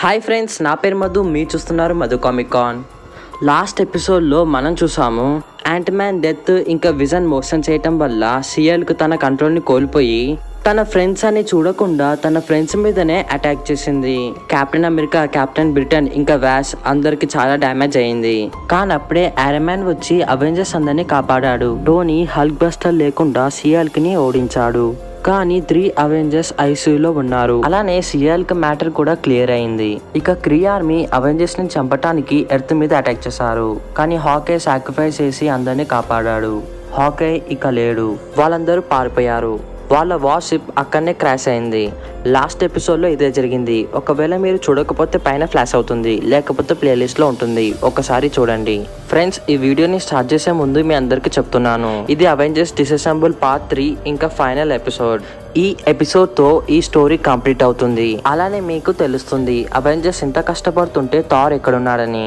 Hi friends నా పేరు మధు మీరు చూస్తున్నారు మధు కామిక్ కాన్ లాస్ట్ ఎపిసోడ్లో మనం చూసాము యాంట్ మ్యాన్ డెత్ ఇంకా విజన్ మోసం చేయటం వల్ల సిఎల్కు తన కంట్రోల్ని కోల్పోయి తన ఫ్రెండ్స్ అని చూడకుండా తన ఫ్రెండ్స్ మీదనే అటాక్ చేసింది కెప్టెన్ అమెరికా కెప్టెన్ బ్రిటన్ ఇంకా వ్యాస్ అందరికి చాలా డ్యామేజ్ అయింది కానీ అప్పుడే మ్యాన్ వచ్చి అవెంజర్స్ అందరినీ కాపాడాడు టోనీ హల్క్ బస్టర్ లేకుండా సిఎల్క్ ని ఓడించాడు కానీ త్రీ అవెంజర్స్ ఐసీయూలో ఉన్నారు అలానే సిఎల్ కి మ్యాటర్ కూడా క్లియర్ అయింది ఇక క్రీ ఆర్మీ అవెంజర్స్ ని చంపటానికి ఎర్త్ మీద అటాక్ చేశారు కానీ హాకే సాక్రిఫైస్ చేసి అందరినీ కాపాడాడు హాకే ఇక లేడు వాళ్ళందరూ పారిపోయారు వాళ్ళ వార్షిప్ అక్కడనే క్రాష్ అయింది లాస్ట్ ఎపిసోడ్లో ఇదే జరిగింది ఒకవేళ మీరు చూడకపోతే పైన ఫ్లాష్ అవుతుంది లేకపోతే ప్లేలిస్ట్లో ఉంటుంది ఒకసారి చూడండి ఫ్రెండ్స్ ఈ వీడియోని స్టార్ట్ చేసే ముందు మీ అందరికీ చెప్తున్నాను ఇది అవెంజర్స్ డిసెసెంబుల్ పార్ట్ త్రీ ఇంకా ఫైనల్ ఎపిసోడ్ ఈ ఎపిసోడ్ తో ఈ స్టోరీ కంప్లీట్ అవుతుంది అలానే మీకు తెలుస్తుంది అవెంజర్స్ ఇంత కష్టపడుతుంటే థార్ ఎక్కడున్నాడని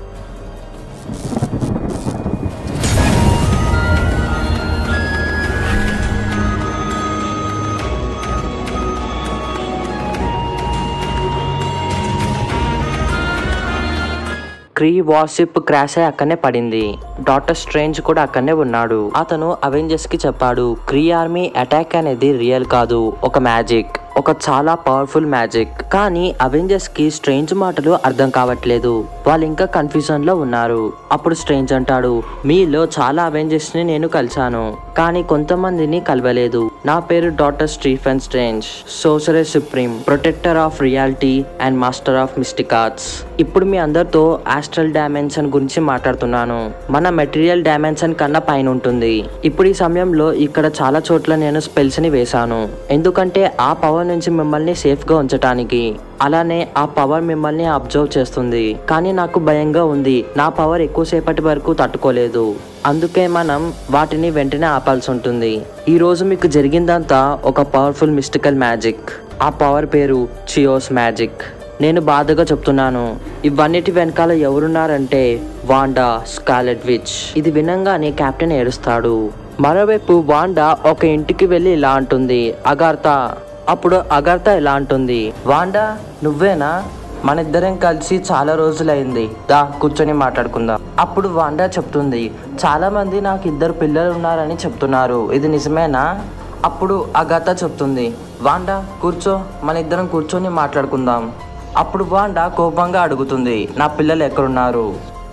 క్రీ వార్షిప్ క్రాష్ అయి అక్కడనే పడింది డాక్టర్ స్ట్రేంజ్ కూడా అక్కడనే ఉన్నాడు అతను అవెంజర్స్ కి చెప్పాడు క్రీ ఆర్మీ అటాక్ అనేది రియల్ కాదు ఒక మ్యాజిక్ ఒక చాలా పవర్ఫుల్ మ్యాజిక్ కానీ అవెంజర్స్ కి స్ట్రేంజ్ మాటలు అర్థం కావట్లేదు వాళ్ళు ఇంకా కన్ఫ్యూజన్ లో ఉన్నారు అప్పుడు స్ట్రేంజ్ అంటాడు మీలో చాలా అవెంజర్స్ ని నేను కలిశాను కానీ కొంతమందిని కలవలేదు నా పేరు doctor Stephen Strange sorcerer supreme protector of reality and master of mystic arts ఇప్పుడు మీ అందరితో ఆస్ట్రల్ డైమెన్షన్ గురించి మాట్లాడుతున్నాను మన మెటీరియల్ డైమెన్షన్ కన్నా పైన ఉంటుంది ఇప్పుడు ఈ సమయంలో ఇక్కడ చాలా చోట్ల నేను స్పెల్స్ ని వేశాను ఎందుకంటే ఆ పవర్ నుంచి మిమ్మల్ని సేఫ్ గా ఉంచటానికి అలానే ఆ పవర్ మిమ్మల్ని అబ్జర్వ్ చేస్తుంది కానీ నాకు భయంగా ఉంది నా పవర్ ఎక్కువసేపటి వరకు తట్టుకోలేదు అందుకే మనం వాటిని వెంటనే ఆపాల్సి ఉంటుంది ఈ రోజు మీకు జరిగిందంతా ఒక పవర్ఫుల్ మిస్టికల్ మ్యాజిక్ ఆ పవర్ పేరు చియోస్ మ్యాజిక్ నేను బాధగా చెప్తున్నాను ఇవన్నిటి వెనకాల ఎవరున్నారంటే వాండా స్కాలెట్ విచ్ ఇది వినంగానే కెప్టెన్ ఏడుస్తాడు మరోవైపు వాండా ఒక ఇంటికి వెళ్ళి ఇలా అంటుంది అగార్తా అప్పుడు అగార్తా ఇలా అంటుంది వాండా నువ్వేనా మన ఇద్దరం కలిసి చాలా రోజులైంది దా కూర్చొని మాట్లాడుకుందాం అప్పుడు వాండా చెప్తుంది చాలా మంది నాకు ఇద్దరు పిల్లలు ఉన్నారని చెప్తున్నారు ఇది నిజమేనా అప్పుడు అగాత చెప్తుంది వాండా కూర్చో మన ఇద్దరం కూర్చొని మాట్లాడుకుందాం అప్పుడు వాండా కోపంగా అడుగుతుంది నా పిల్లలు ఎక్కడున్నారు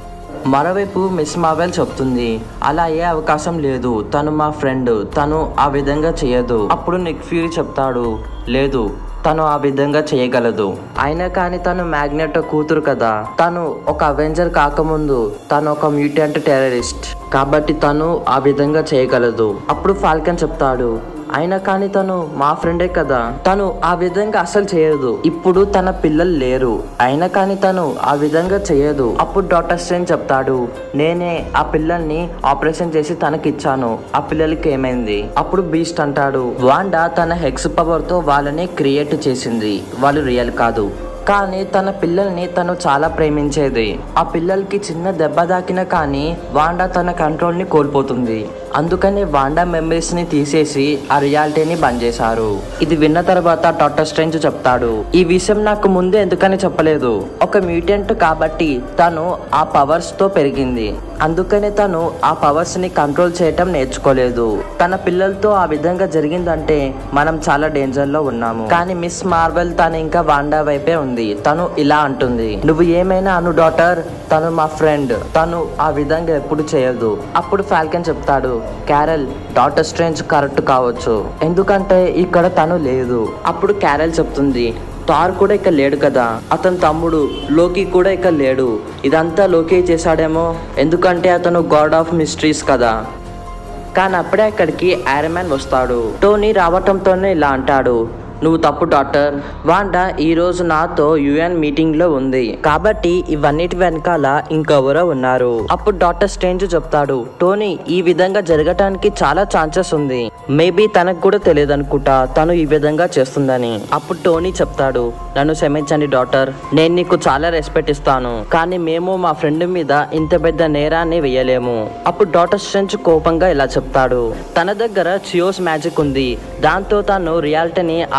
మరోవైపు మిస్ మావెల్ చెప్తుంది అలా ఏ అవకాశం లేదు తను మా ఫ్రెండ్ తను ఆ విధంగా చేయదు అప్పుడు నిక్ ఫ్యూరీ చెప్తాడు లేదు తను ఆ విధంగా చేయగలదు అయినా కానీ తను మ్యాగ్నెట్ కూతురు కదా తను ఒక అవెంజర్ కాకముందు తను ఒక మ్యూటెంట్ టెర్రరిస్ట్ కాబట్టి తను ఆ విధంగా చేయగలదు అప్పుడు ఫాల్కన్ చెప్తాడు అయినా కానీ తను మా ఫ్రెండే కదా తను ఆ విధంగా అసలు చేయదు ఇప్పుడు తన పిల్లలు లేరు అయినా కానీ తను ఆ విధంగా చేయదు అప్పుడు డాక్టర్ స్ట్రేంజ్ చెప్తాడు నేనే ఆ పిల్లల్ని ఆపరేషన్ చేసి తనకిచ్చాను ఆ పిల్లలకి ఏమైంది అప్పుడు బీస్ట్ అంటాడు వాండా తన హెక్స్ పవర్ తో వాళ్ళని క్రియేట్ చేసింది వాళ్ళు రియల్ కాదు కానీ తన పిల్లల్ని తను చాలా ప్రేమించేది ఆ పిల్లలకి చిన్న దెబ్బ దాకినా కానీ వాండా తన కంట్రోల్ ని కోల్పోతుంది అందుకని వాండా మెమరీస్ ని తీసేసి ఆ రియాలిటీని బంద్ చేశారు ఇది విన్న తర్వాత డాక్టర్ స్ట్రేంజ్ చెప్తాడు ఈ విషయం నాకు ముందే ఎందుకని చెప్పలేదు ఒక మ్యూటెంట్ కాబట్టి తను ఆ పవర్స్ తో పెరిగింది అందుకని తను ఆ పవర్స్ ని కంట్రోల్ చేయటం నేర్చుకోలేదు తన పిల్లలతో ఆ విధంగా జరిగిందంటే మనం చాలా డేంజర్ లో ఉన్నాము కానీ మిస్ మార్వెల్ తను ఇంకా వాండా వైపే ఉంది తను ఇలా అంటుంది నువ్వు ఏమైనా అను డాటర్ తను మా ఫ్రెండ్ తను ఆ విధంగా ఎప్పుడు చేయదు అప్పుడు ఫాల్కన్ చెప్తాడు క్యారెల్ డాటర్ స్ట్రేంజ్ కరెక్ట్ కావచ్చు ఎందుకంటే ఇక్కడ తను లేదు అప్పుడు క్యారెల్ చెప్తుంది థార్ కూడా ఇక్కడ లేడు కదా అతని తమ్ముడు లోకి కూడా ఇక్కడ లేడు ఇదంతా లోకి చేశాడేమో ఎందుకంటే అతను గాడ్ ఆఫ్ మిస్ట్రీస్ కదా కానీ అప్పుడే అక్కడికి మ్యాన్ వస్తాడు టోనీ రావటంతోనే ఇలా అంటాడు నువ్వు తప్పు డాక్టర్ వాండా ఈ రోజు నాతో యుఎన్ మీటింగ్ లో ఉంది కాబట్టి ఇవన్నిటి వెనకాల ఇంకెవరో ఉన్నారు అప్పుడు డాక్టర్ స్ట్రేంజ్ చెప్తాడు టోనీ ఈ విధంగా జరగటానికి చాలా ఛాన్సెస్ ఉంది మేబీ తనకు కూడా తెలియదు అనుకుంటా తను ఈ విధంగా చేస్తుందని అప్పుడు టోనీ చెప్తాడు నన్ను క్షమించండి డాక్టర్ నేను నీకు చాలా రెస్పెక్ట్ ఇస్తాను కానీ మేము మా ఫ్రెండ్ మీద ఇంత పెద్ద నేరాన్ని వేయలేము అప్పుడు డాక్టర్ స్ట్రెంజ్ కోపంగా ఇలా చెప్తాడు తన దగ్గర చియోస్ మ్యాజిక్ ఉంది దాంతో తను రియాలిటీని ఆ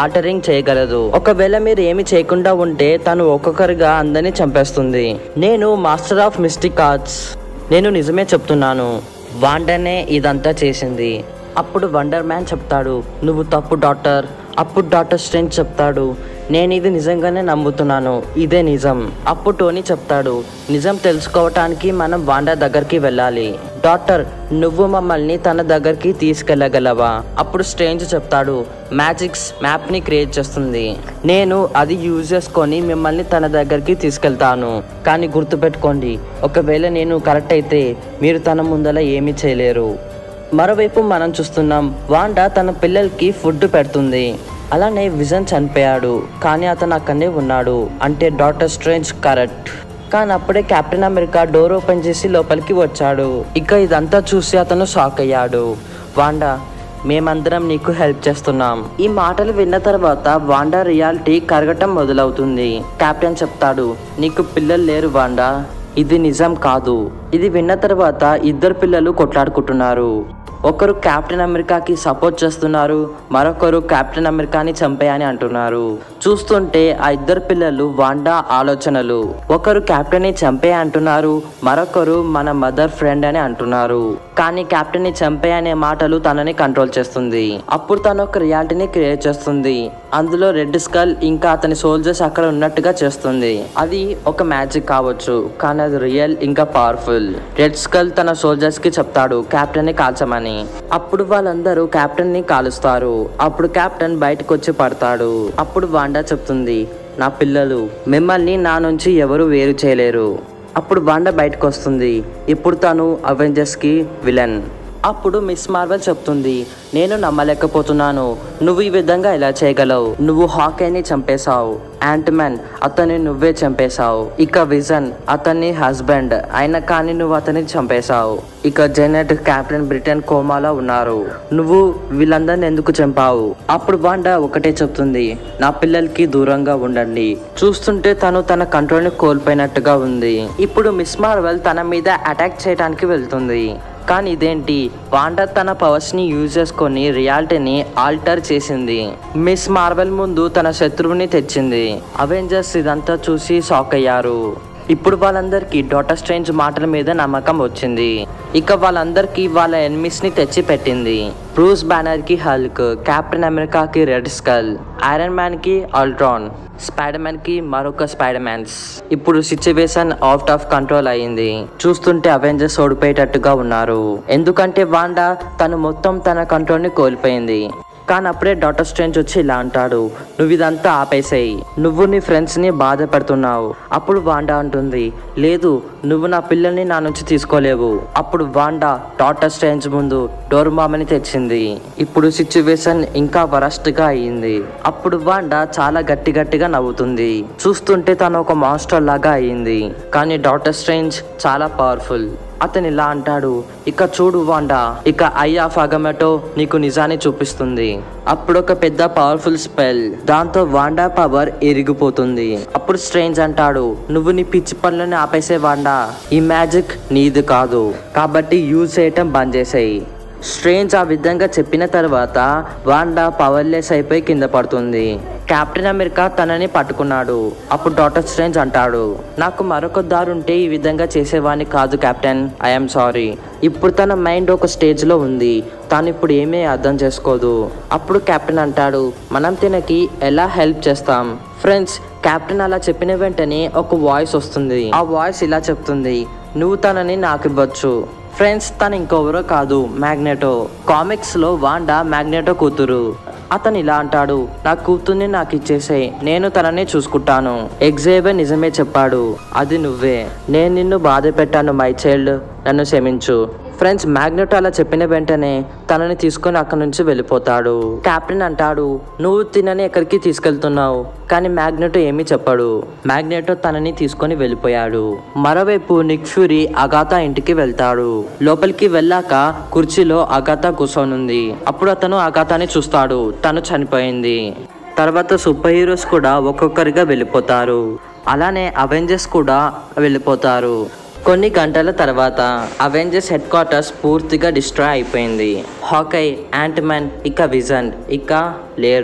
ఆల్టరింగ్ చేయగలదు ఒకవేళ మీరు ఏమి చేయకుండా ఉంటే తను ఒక్కొక్కరిగా అందరినీ చంపేస్తుంది నేను మాస్టర్ ఆఫ్ మిస్టిక్ ఆర్ట్స్ నేను నిజమే చెప్తున్నాను వాండనే ఇదంతా చేసింది అప్పుడు వండర్ మ్యాన్ చెప్తాడు నువ్వు తప్పు డాక్టర్ అప్పుడు డాక్టర్ స్ట్రెంజ్ చెప్తాడు నేను ఇది నిజంగానే నమ్ముతున్నాను ఇదే నిజం అప్పుడు టోనీ చెప్తాడు నిజం తెలుసుకోవటానికి మనం వాండా దగ్గరికి వెళ్ళాలి డాక్టర్ నువ్వు మమ్మల్ని తన దగ్గరికి తీసుకెళ్ళగలవా అప్పుడు స్ట్రేంజ్ చెప్తాడు మ్యాజిక్స్ మ్యాప్ ని క్రియేట్ చేస్తుంది నేను అది యూజ్ చేసుకొని మిమ్మల్ని తన దగ్గరికి తీసుకెళ్తాను కానీ గుర్తుపెట్టుకోండి ఒకవేళ నేను కరెక్ట్ అయితే మీరు తన ముందల ఏమీ చేయలేరు మరోవైపు మనం చూస్తున్నాం వాండా తన పిల్లలకి ఫుడ్ పెడుతుంది అలానే విజన్ చనిపోయాడు కానీ అతను అక్కడనే ఉన్నాడు అంటే డాక్టర్ స్ట్రేంజ్ కరెక్ట్ కానీ అప్పుడే కెప్టెన్ అమెరికా డోర్ ఓపెన్ చేసి లోపలికి వచ్చాడు ఇక ఇదంతా చూసి అతను షాక్ అయ్యాడు వాండా మేమందరం నీకు హెల్ప్ చేస్తున్నాం ఈ మాటలు విన్న తర్వాత వాండా రియాలిటీ కరగటం మొదలవుతుంది కెప్టెన్ చెప్తాడు నీకు పిల్లలు లేరు వాండా ఇది నిజం కాదు ఇది విన్న తర్వాత ఇద్దరు పిల్లలు కొట్లాడుకుంటున్నారు ఒకరు కెప్టెన్ అమెరికాకి సపోర్ట్ చేస్తున్నారు మరొకరు కెప్టెన్ అమెరికాని చంపేయని అంటున్నారు చూస్తుంటే ఆ ఇద్దరు పిల్లలు వాండా ఆలోచనలు ఒకరు కెప్టెన్ ని చంపే అంటున్నారు మరొకరు మన మదర్ ఫ్రెండ్ అని అంటున్నారు కానీ కెప్టెన్ ని చంపే అనే మాటలు తనని కంట్రోల్ చేస్తుంది అప్పుడు తను ఒక రియాలిటీని క్రియేట్ చేస్తుంది అందులో రెడ్ స్కల్ ఇంకా అతని సోల్జర్స్ అక్కడ ఉన్నట్టుగా చేస్తుంది అది ఒక మ్యాజిక్ కావచ్చు కానీ అది రియల్ ఇంకా పవర్ఫుల్ రెడ్ స్కల్ తన సోల్జర్స్ కి చెప్తాడు కెప్టెన్ ని కాల్చమని అప్పుడు వాళ్ళందరూ కెప్టెన్ ని కాలుస్తారు అప్పుడు కెప్టెన్ బయటకు వచ్చి పడతాడు అప్పుడు వాండా చెప్తుంది నా పిల్లలు మిమ్మల్ని నా నుంచి ఎవరు వేరు చేయలేరు అప్పుడు వాండా బయటకు వస్తుంది ఇప్పుడు తను అవెంజర్స్ కి విలన్ అప్పుడు మిస్ మార్వెల్ చెప్తుంది నేను నమ్మలేకపోతున్నాను నువ్వు ఈ విధంగా ఇలా చేయగలవు నువ్వు హాకీని చంపేశావు యాంట్ మ్యాన్ అతన్ని నువ్వే చంపేశావు ఇక విజన్ అతన్ని హస్బెండ్ అయినా కానీ నువ్వు అతన్ని చంపేశావు ఇక జెనెట్ కెప్టెన్ బ్రిటన్ కోమాలో ఉన్నారు నువ్వు వీళ్ళందరిని ఎందుకు చంపావు అప్పుడు వాండా ఒకటే చెప్తుంది నా పిల్లలకి దూరంగా ఉండండి చూస్తుంటే తను తన కంట్రోల్ ని కోల్పోయినట్టుగా ఉంది ఇప్పుడు మిస్ మార్వెల్ తన మీద అటాక్ చేయడానికి వెళ్తుంది కానీ ఇదేంటి వాండా తన పవర్స్ ని యూజ్ చేసుకొని రియాలిటీని ఆల్టర్ చేసింది మిస్ మార్వెల్ ముందు తన శత్రువుని తెచ్చింది అవెంజర్స్ ఇదంతా చూసి షాక్ అయ్యారు ఇప్పుడు వాళ్ళందరికీ డాటర్ స్ట్రేంజ్ మాటల మీద నమ్మకం వచ్చింది ఇక వాళ్ళందరికీ వాళ్ళ ఎనిమిస్ ని తెచ్చి పెట్టింది బ్రూస్ బ్యానర్ కి హల్క్ కెప్టెన్ అమెరికాకి రెడ్ స్కల్ ఐరన్ మ్యాన్ కి అల్ట్రాన్ స్పైడర్ మ్యాన్ కి మరొక స్పైడర్ మ్యాన్స్ ఇప్పుడు సిచ్యువేషన్ అవుట్ ఆఫ్ కంట్రోల్ అయింది చూస్తుంటే అవెంజర్స్ ఓడిపోయేటట్టుగా ఉన్నారు ఎందుకంటే వాండా తను మొత్తం తన కంట్రోల్ ని కోల్పోయింది కానీ అప్పుడే డాక్టర్ స్ట్రేంజ్ వచ్చి ఇలా అంటాడు నువ్వు ఇదంతా ఆపేసేయి నువ్వు నీ ఫ్రెండ్స్ ని బాధ పెడుతున్నావు అప్పుడు వాండా అంటుంది లేదు నువ్వు నా పిల్లల్ని నా నుంచి తీసుకోలేవు అప్పుడు వాండా డాక్టర్ స్ట్రేంజ్ ముందు డోర్మామని తెచ్చింది ఇప్పుడు సిచ్యువేషన్ ఇంకా వరస్ట్ గా అయ్యింది అప్పుడు వాండా చాలా గట్టి గట్టిగా నవ్వుతుంది చూస్తుంటే తను ఒక మాస్టర్ లాగా అయ్యింది కానీ డాక్టర్ స్ట్రేంజ్ చాలా పవర్ఫుల్ అతను ఇలా అంటాడు ఇక చూడు వాండా ఇక ఐ ఆఫ్ అగమెటో నీకు నిజాన్ని చూపిస్తుంది అప్పుడు ఒక పెద్ద పవర్ఫుల్ స్పెల్ దాంతో వాండా పవర్ ఎరిగిపోతుంది అప్పుడు స్ట్రేంజ్ అంటాడు నువ్వు నీ పిచ్చి పనులని ఆపేసే వాండా ఈ మ్యాజిక్ నీది కాదు కాబట్టి యూజ్ చేయటం బంద్ చేసేయి స్ట్రేంజ్ ఆ విధంగా చెప్పిన తర్వాత వాండా పవర్లెస్ అయిపోయి కింద పడుతుంది కెప్టెన్ అమెరికా తనని పట్టుకున్నాడు అప్పుడు డాక్టర్ స్ట్రేంజ్ అంటాడు నాకు మరొక దారి ఉంటే ఈ విధంగా చేసేవాడిని కాదు కెప్టెన్ ఐఎమ్ సారీ ఇప్పుడు తన మైండ్ ఒక స్టేజ్ లో ఉంది తాను ఇప్పుడు ఏమీ అర్థం చేసుకోదు అప్పుడు కెప్టెన్ అంటాడు మనం తినకి ఎలా హెల్ప్ చేస్తాం ఫ్రెండ్స్ కెప్టెన్ అలా చెప్పిన వెంటనే ఒక వాయిస్ వస్తుంది ఆ వాయిస్ ఇలా చెప్తుంది నువ్వు తనని నాకు ఇవ్వచ్చు ఫ్రెండ్స్ తను ఇంకెవరో కాదు మ్యాగ్నెటో కామిక్స్ లో వాండా మ్యాగ్నెటో కూతురు అతను ఇలా అంటాడు నా కూతుర్ని నాకు ఇచ్చేసేయ్ నేను తనని చూసుకుంటాను ఎగ్జేబే నిజమే చెప్పాడు అది నువ్వే నేను నిన్ను బాధ పెట్టాను మై చైల్డ్ నన్ను క్షమించు ఫ్రెండ్స్ మ్యాగ్నెట్ అలా చెప్పిన వెంటనే తనని తీసుకొని అక్కడి నుంచి వెళ్ళిపోతాడు కెప్టెన్ అంటాడు నువ్వు తినని ఎక్కడికి తీసుకెళ్తున్నావు కానీ మ్యాగ్నెటో ఏమీ చెప్పాడు మ్యాగ్నెటో తనని తీసుకొని వెళ్ళిపోయాడు మరోవైపు నిక్ ఫ్యూరీ అగాతా ఇంటికి వెళ్తాడు లోపలికి వెళ్ళాక కుర్చీలో అగాతా కూర్చొనుంది అప్పుడు అతను అగాతాని చూస్తాడు తను చనిపోయింది తర్వాత సూపర్ హీరోస్ కూడా ఒక్కొక్కరిగా వెళ్ళిపోతారు అలానే అవెంజర్స్ కూడా వెళ్ళిపోతారు కొన్ని గంటల తర్వాత అవెంజర్స్ హెడ్ క్వార్టర్స్ పూర్తిగా డిస్ట్రాయ్ అయిపోయింది హాకై యాంట్ మ్యాన్ ఇక విజన్ ఇక లేరు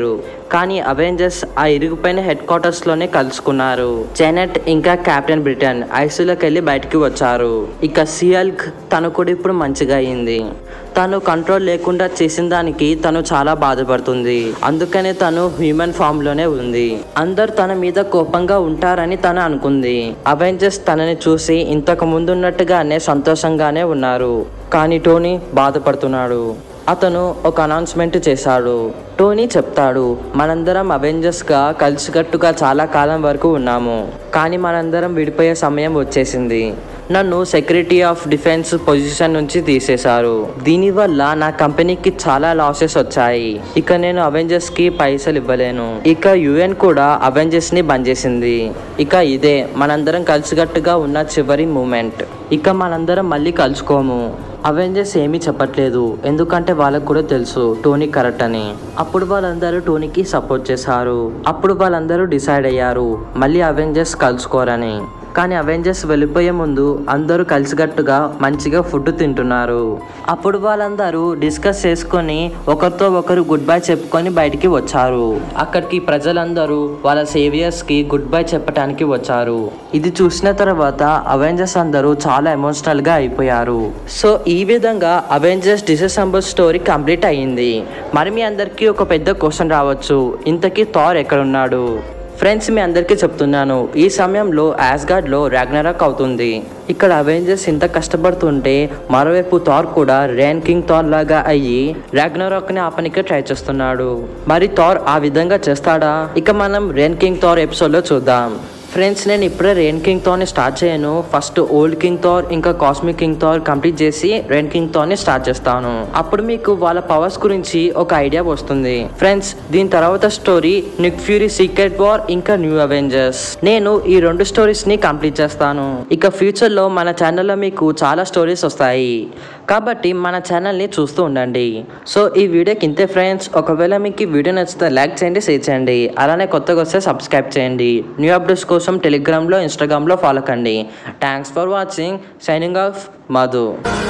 కానీ అవెంజర్స్ ఆ ఇరుగుపోయిన హెడ్ క్వార్టర్స్ లోనే కలుసుకున్నారు జెనెట్ ఇంకా కెప్టెన్ బ్రిటన్ ఐసీలోకి వెళ్ళి బయటికి వచ్చారు ఇక సియల్క్ తను కూడా ఇప్పుడు మంచిగా అయింది తను కంట్రోల్ లేకుండా చేసిన దానికి తను చాలా బాధపడుతుంది అందుకనే తను హ్యూమన్ ఫామ్ లోనే ఉంది అందరు తన మీద కోపంగా ఉంటారని తను అనుకుంది అవెంజర్స్ తనని చూసి ఇంతకు ముందున్నట్టుగానే సంతోషంగానే ఉన్నారు కానీ టోనీ బాధపడుతున్నాడు అతను ఒక అనౌన్స్మెంట్ చేశాడు టోనీ చెప్తాడు మనందరం అవెంజర్స్ గా కలిసికట్టుగా చాలా కాలం వరకు ఉన్నాము కానీ మనందరం విడిపోయే సమయం వచ్చేసింది నన్ను సెక్రటరీ ఆఫ్ డిఫెన్స్ పొజిషన్ నుంచి తీసేశారు దీనివల్ల నా కంపెనీకి చాలా లాసెస్ వచ్చాయి ఇక నేను అవెంజర్స్ కి పైసలు ఇవ్వలేను ఇక యుఎన్ కూడా అవెంజర్స్ ని బంద్ చేసింది ఇక ఇదే మనందరం కలిసికట్టుగా ఉన్న చివరి మూమెంట్ ఇక మనందరం మళ్ళీ కలుసుకోము అవెంజర్స్ ఏమీ చెప్పట్లేదు ఎందుకంటే వాళ్ళకు కూడా తెలుసు టోనీ కరెక్ట్ అని అప్పుడు వాళ్ళందరూ టోనీకి సపోర్ట్ చేశారు అప్పుడు వాళ్ళందరూ డిసైడ్ అయ్యారు మళ్ళీ అవెంజర్స్ కలుసుకోరని కానీ అవెంజర్స్ వెళ్ళిపోయే ముందు అందరూ కలిసికట్టుగా మంచిగా ఫుడ్ తింటున్నారు అప్పుడు వాళ్ళందరూ డిస్కస్ చేసుకొని ఒకరితో ఒకరు గుడ్ బై చెప్పుకొని బయటికి వచ్చారు అక్కడికి ప్రజలందరూ వాళ్ళ సేవియర్స్ కి గుడ్ బై చెప్పడానికి వచ్చారు ఇది చూసిన తర్వాత అవెంజర్స్ అందరూ చాలా ఎమోషనల్ గా అయిపోయారు సో ఈ విధంగా అవెంజర్స్ డిసెంబర్ స్టోరీ కంప్లీట్ అయ్యింది మరి మీ అందరికీ ఒక పెద్ద క్వశ్చన్ రావచ్చు ఇంతకీ థార్ ఎక్కడున్నాడు ఫ్రెండ్స్ మీ అందరికీ చెప్తున్నాను ఈ సమయంలో యాస్గార్డ్లో రాగ్నరాక్ అవుతుంది ఇక్కడ అవెంజర్స్ ఇంత కష్టపడుతుంటే మరోవైపు థార్ కూడా రేన్ కింగ్ థార్ లాగా అయ్యి రాగ్నరాక్ని ఆపనికి ట్రై చేస్తున్నాడు మరి థార్ ఆ విధంగా చేస్తాడా ఇక మనం రేన్ కింగ్ థార్ ఎపిసోడ్లో చూద్దాం ఫ్రెండ్స్ నేను ఇప్పుడే రెయిన్ కింగ్ తో స్టార్ట్ చేయను ఫస్ట్ ఓల్డ్ కింగ్ థార్ ఇంకా కాస్మిక్ కింగ్ థార్ కంప్లీట్ చేసి రెయిన్ కింగ్ తో స్టార్ట్ చేస్తాను అప్పుడు మీకు వాళ్ళ పవర్స్ గురించి ఒక ఐడియా వస్తుంది ఫ్రెండ్స్ దీని తర్వాత story Nick Fury secret war ఇంకా న్యూ అవెంజర్స్ నేను ఈ రెండు స్టోరీస్ ని కంప్లీట్ చేస్తాను ఇక ఫ్యూచర్ లో మన ఛానల్లో మీకు చాలా స్టోరీస్ వస్తాయి కాబట్టి మన ఛానల్ని చూస్తూ ఉండండి సో ఈ వీడియోకి ఇంతే ఫ్రెండ్స్ ఒకవేళ మీకు ఈ వీడియో నచ్చితే లైక్ చేయండి షేర్ చేయండి అలానే కొత్తగా వస్తే సబ్స్క్రైబ్ చేయండి న్యూ అప్డేట్స్ కోసం టెలిగ్రామ్లో ఇన్స్టాగ్రామ్లో ఫాలో కండి thanks for watching signing off Madhu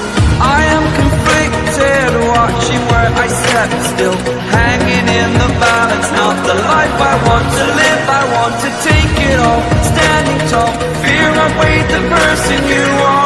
I am conflicted, watching where I step still, hanging in the balance. Not the life I want to live, I want to take it all. Standing tall, fear I weighed the person you are.